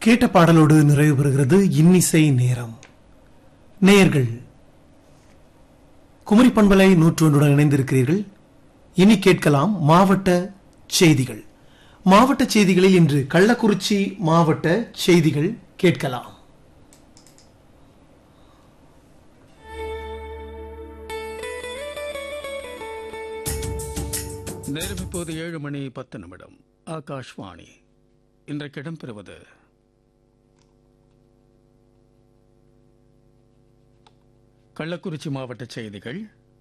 கேட்ட பாடலோடு நிறைவு பெறுகிறது இன்னிசை நேரம் நேயர்கள் குமரி பண்பலை நூற்றொன்றுடன் இணைந்திருக்கிறீர்கள் இனி கேட்கலாம் மாவட்ட செய்திகள் மாவட்ட செய்திகளில் இன்று கள்ளக்குறிச்சி மாவட்ட செய்திகள் கேட்கலாம் நேரம் இப்போது ஏழு மணி பத்து நிமிடம் ஆகாஷ்வாணி இன்றைக்கு இடம்பெறுவது கள்ளக்குறிச்சி மாவட்ட செய்திகள்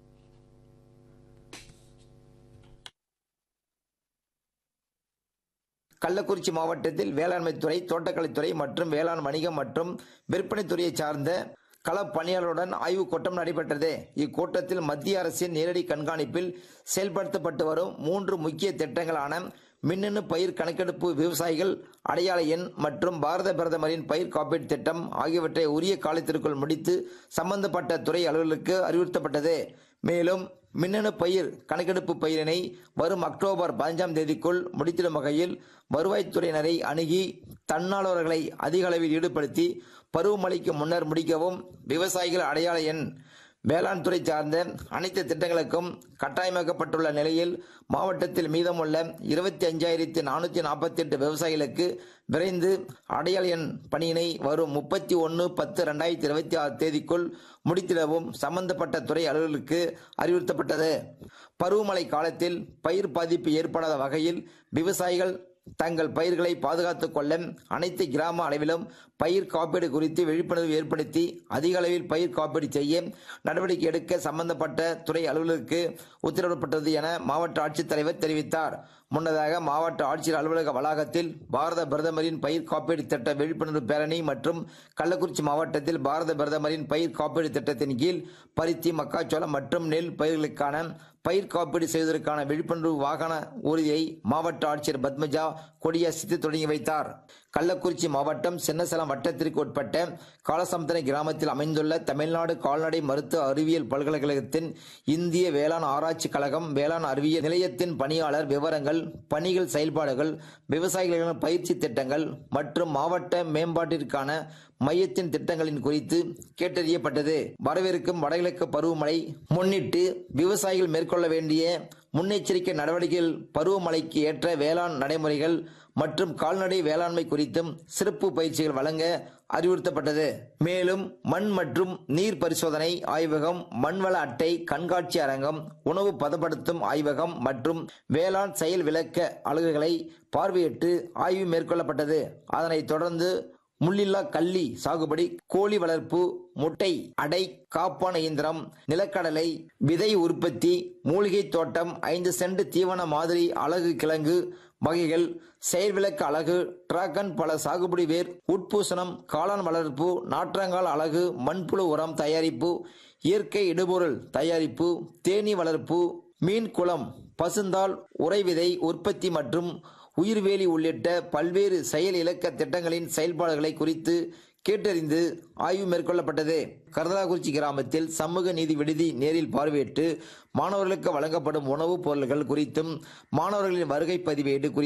கள்ளக்குறிச்சி மாவட்டத்தில் வேளாண்மைத்துறை தோட்டக்கலைத்துறை மற்றும் வேளாண் வணிகம் மற்றும் விற்பனைத்துறையை சார்ந்த கள பணியாளருடன் ஆய்வுக் கூட்டம் நடைபெற்றது இக்கூட்டத்தில் மத்திய அரசின் நேரடி கண்காணிப்பில் செயல்படுத்தப்பட்டு வரும் மூன்று முக்கிய திட்டங்களான மின்னணு பயிர் கணக்கெடுப்பு விவசாயிகள் அடையாள எண் மற்றும் பாரத பிரதமரின் பயிர் காப்பீட்டு திட்டம் ஆகியவற்றை உரிய காலத்திற்குள் முடித்து சம்பந்தப்பட்ட துறை அலுவலர்களுக்கு அறிவுறுத்தப்பட்டது மேலும் மின்னணு பயிர் கணக்கெடுப்பு பயிரினை வரும் அக்டோபர் பதினஞ்சாம் தேதிக்குள் முடித்திடும் வகையில் வருவாய்த்துறையினரை அணுகி தன்னார்வலர்களை அதிக அளவில் ஈடுபடுத்தி பருவமழைக்கு முன்னர் முடிக்கவும் விவசாயிகள் அடையாள எண் வேளாண் துறை சார்ந்த அனைத்து திட்டங்களுக்கும் கட்டாயமாக்கப்பட்டுள்ள நிலையில் மாவட்டத்தில் மீதமுள்ள இருபத்தி அஞ்சாயிரத்தி நானூற்றி நாற்பத்தி எட்டு விவசாயிகளுக்கு விரைந்து அடையாள எண் பணியினை வரும் முப்பத்தி ஒன்று பத்து ரெண்டாயிரத்தி இருபத்தி ஆறு தேதிக்குள் முடித்திடவும் சம்பந்தப்பட்ட துறை அலுவலர்களுக்கு அறிவுறுத்தப்பட்டது பருவமழை காலத்தில் பயிர் பாதிப்பு ஏற்படாத வகையில் விவசாயிகள் தங்கள் பயிர்களை பாதுகாத்துக் கொள்ள அனைத்து கிராம அளவிலும் பயிர் காப்பீடு குறித்து விழிப்புணர்வு ஏற்படுத்தி அதிக அளவில் பயிர் காப்பீடு செய்ய நடவடிக்கை எடுக்க சம்பந்தப்பட்ட துறை அலுவலருக்கு உத்தரவிடப்பட்டது என மாவட்ட ஆட்சித்தலைவர் தெரிவித்தார் முன்னதாக மாவட்ட ஆட்சியர் அலுவலக வளாகத்தில் பாரத பிரதமரின் பயிர் காப்பீடு திட்ட விழிப்புணர்வு பேரணி மற்றும் கள்ளக்குறிச்சி மாவட்டத்தில் பாரத பிரதமரின் பயிர் காப்பீடு திட்டத்தின் கீழ் பருத்தி மக்காச்சோளம் மற்றும் நெல் பயிர்களுக்கான பயிர் காப்பீடு செய்வதற்கான விழிப்புணர்வு வாகன ஊர்தியை மாவட்ட ஆட்சியர் பத்மஜா கொடியசைத்து தொடங்கி வைத்தார் கள்ளக்குறிச்சி மாவட்டம் சின்னசலம் வட்டத்திற்கு உட்பட்ட காலசமுத்திரை கிராமத்தில் அமைந்துள்ள தமிழ்நாடு கால்நடை மருத்துவ அறிவியல் பல்கலைக்கழகத்தின் இந்திய வேளாண் ஆராய்ச்சி கழகம் வேளாண் அறிவியல் நிலையத்தின் பணியாளர் விவரங்கள் பணிகள் செயல்பாடுகள் விவசாயிகளின் பயிற்சி திட்டங்கள் மற்றும் மாவட்ட மேம்பாட்டிற்கான மையத்தின் திட்டங்களின் குறித்து கேட்டறியப்பட்டது வரவிருக்கும் வடகிழக்கு பருவமழை முன்னிட்டு விவசாயிகள் மேற்கொள்ள வேண்டிய முன்னெச்சரிக்கை நடவடிக்கைகள் பருவமழைக்கு ஏற்ற வேளாண் நடைமுறைகள் மற்றும் கால்நடை வேளாண்மை குறித்தும் சிறப்பு பயிற்சிகள் வழங்க அறிவுறுத்தப்பட்டது மேலும் மண் மற்றும் நீர் பரிசோதனை ஆய்வகம் மண்வள அட்டை கண்காட்சி அரங்கம் உணவு பதப்படுத்தும் ஆய்வகம் மற்றும் வேளாண் செயல் விளக்க அலகுகளை பார்வையிட்டு ஆய்வு மேற்கொள்ளப்பட்டது அதனைத் தொடர்ந்து முள்ளில்லா கள்ளி சாகுபடி கோழி வளர்ப்பு முட்டை அடை காப்பான இயந்திரம் நிலக்கடலை விதை உற்பத்தி மூலிகை தோட்டம் ஐந்து சென்ட் தீவன மாதிரி அழகு கிழங்கு வகைகள் செயல்விளக்கு அழகு டிராகன் பல சாகுபடி வேர் உட்பூசணம் காளான் வளர்ப்பு நாற்றங்கால் அழகு மண்புழு உரம் தயாரிப்பு இயற்கை இடுபொருள் தயாரிப்பு தேனீ வளர்ப்பு மீன் குளம் பசுந்தாள் உறைவிதை உற்பத்தி மற்றும் உயிர்வேலி உள்ளிட்ட பல்வேறு செயல் இலக்க திட்டங்களின் செயல்பாடுகளை குறித்து கேட்டறிந்து ஆய்வு மேற்கொள்ளப்பட்டது கரதலாக்குறிச்சி கிராமத்தில் சமூக நீதி விடுதி நேரில் பார்வையிட்டு மாணவர்களுக்கு வழங்கப்படும் உணவுப் பொருட்கள் குறித்தும் மாணவர்களின் வருகை பதிவேடு குறித்தும்